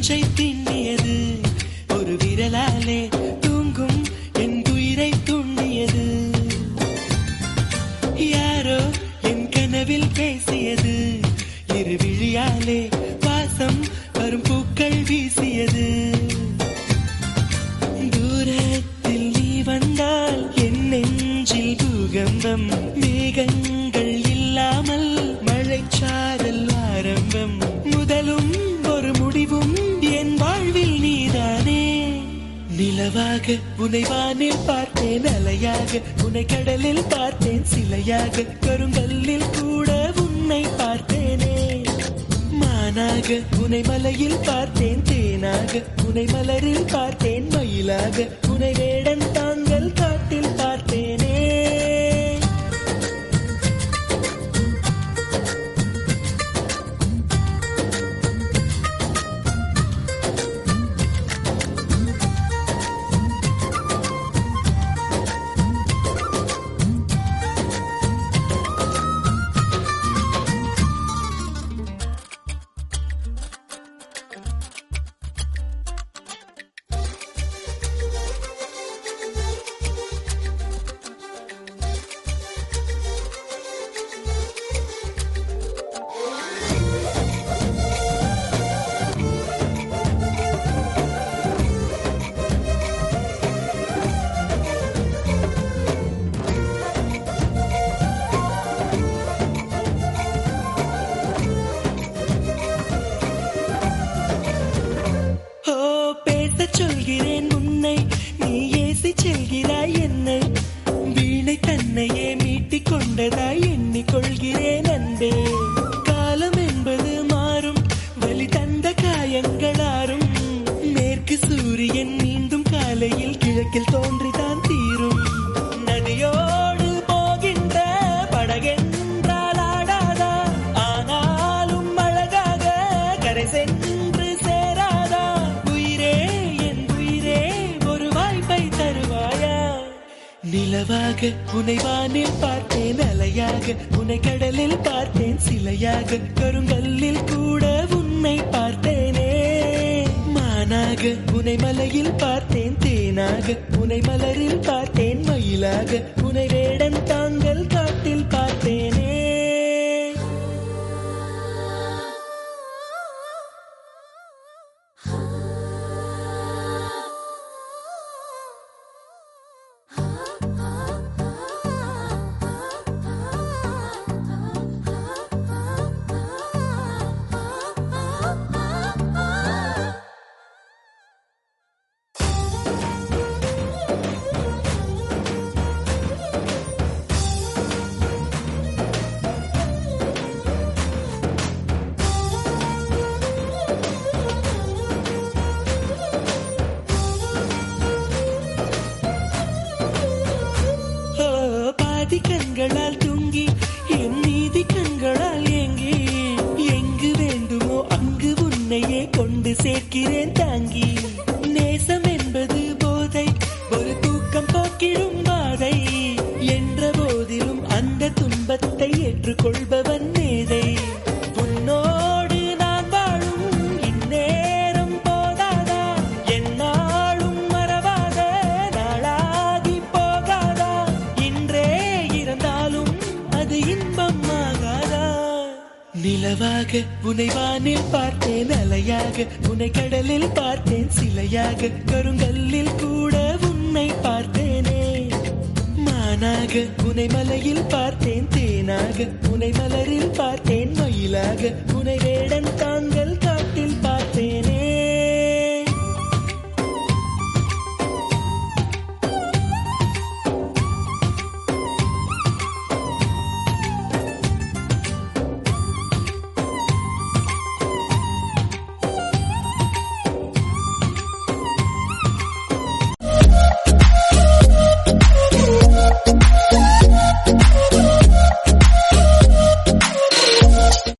மூச்சை திண்ணியது ஒரு விரலாலே தூங்கும் என் உயிரை துண்ணியது யாரோ என் கனவில் பேசியது இரு விழியாலே வாசம் வரும் பூக்கள் வீசியது தூரத்தில் நீ வந்தால் என் நெஞ்சில் பூகம்பம் மேகங்கள் இல்லாமல் மழைச்சாரல் ஆரம்பம் முதலும் ஒரு முடிவும் என் வாழ்வில் நீதானே நிலவாக உன்னை வானில் பார்த்தேன் அலையாக உன்னை கடலில் பார்த்தேன் சிலையாக கருங்கல்லில் கூட உன்னை பார்த்தேனே மானாக உன்னை மலையில் பார்த்தேன் தேனாக உன்னை மலரில் பார்த்தேன் மயிலாக உன்னை வேடன் தாங்கள் காட்டில் பார்த்தேனே ஓ பேசச் சொல்கிறேன் உன்னை நீ ஏசி செல்கிறாய் என்னை வீணை தன்னையே மீட்டிக் கொண்டதாய் எண்ணிக்கொள்கிறேன் அன்பே காலம் என்பது மாறும் வலி தந்த காயங்களாரும் மேற்கு சூரியன் மீண்டும் காலையில் கிழக்கில் தோன்றிதான் தீரும் நதியோடு போகின்ற படகென்றால் ஆடாதா ஆனாலும் அழகாக கரை சென்று சேராதா உயிரே என் உயிரே ஒரு வாய்ப்பை தருவாயா நிலவாக உன்னை வானில் பார்த்தேன் அலையாக உன்னை கடலில் பார்த்தேன் சிலையாக கருங்கல்லில் கூட உன்னை பார்த்தேனே மானாக உன்னை மலையில் பார்த்தேன் தேனாக உன்னை மலரில் பார்த்தேன் மயிலாக உன்னை வேடன் தாங்கள் காட்டில் பார்த்தேனே ஓ, பாதி கண்களால் தூங்கி என் நீதி கண்களால் ஏங்கி எங்கு வேண்டுமோ அங்கு உன்னையே கொண்டு சேர்க்கிறேன் தாங்கி நேசம் என்பது போதை ஒரு தூக்கம் போக்கிடும் பாதை என்ற போதிலும் அந்த துன்பத்தை ஏற்றுக்கொள்பவன் மேதை உன்னோடு நான் வாழும் இந்நேரம் போதாதா என்னாலும் மறவாத நாளாகி போகாதா இன்றே இருந்தாலும் அது இன்பம் ஆகாதா நிலவாக உன்னை வானில் பார்த்தேன் அலையாக உன்னை கடலில் பார்த்தேன் சிலையாக கருங்கல்லில் கூட உன்னை பார்த்தேனே மானாக உன்னை மலையில் பார்த்தேன் தேனாக உன்னை மலரில் பார்த்தேன் மயிலாக உன்னை வேடன் தாங்கள் கா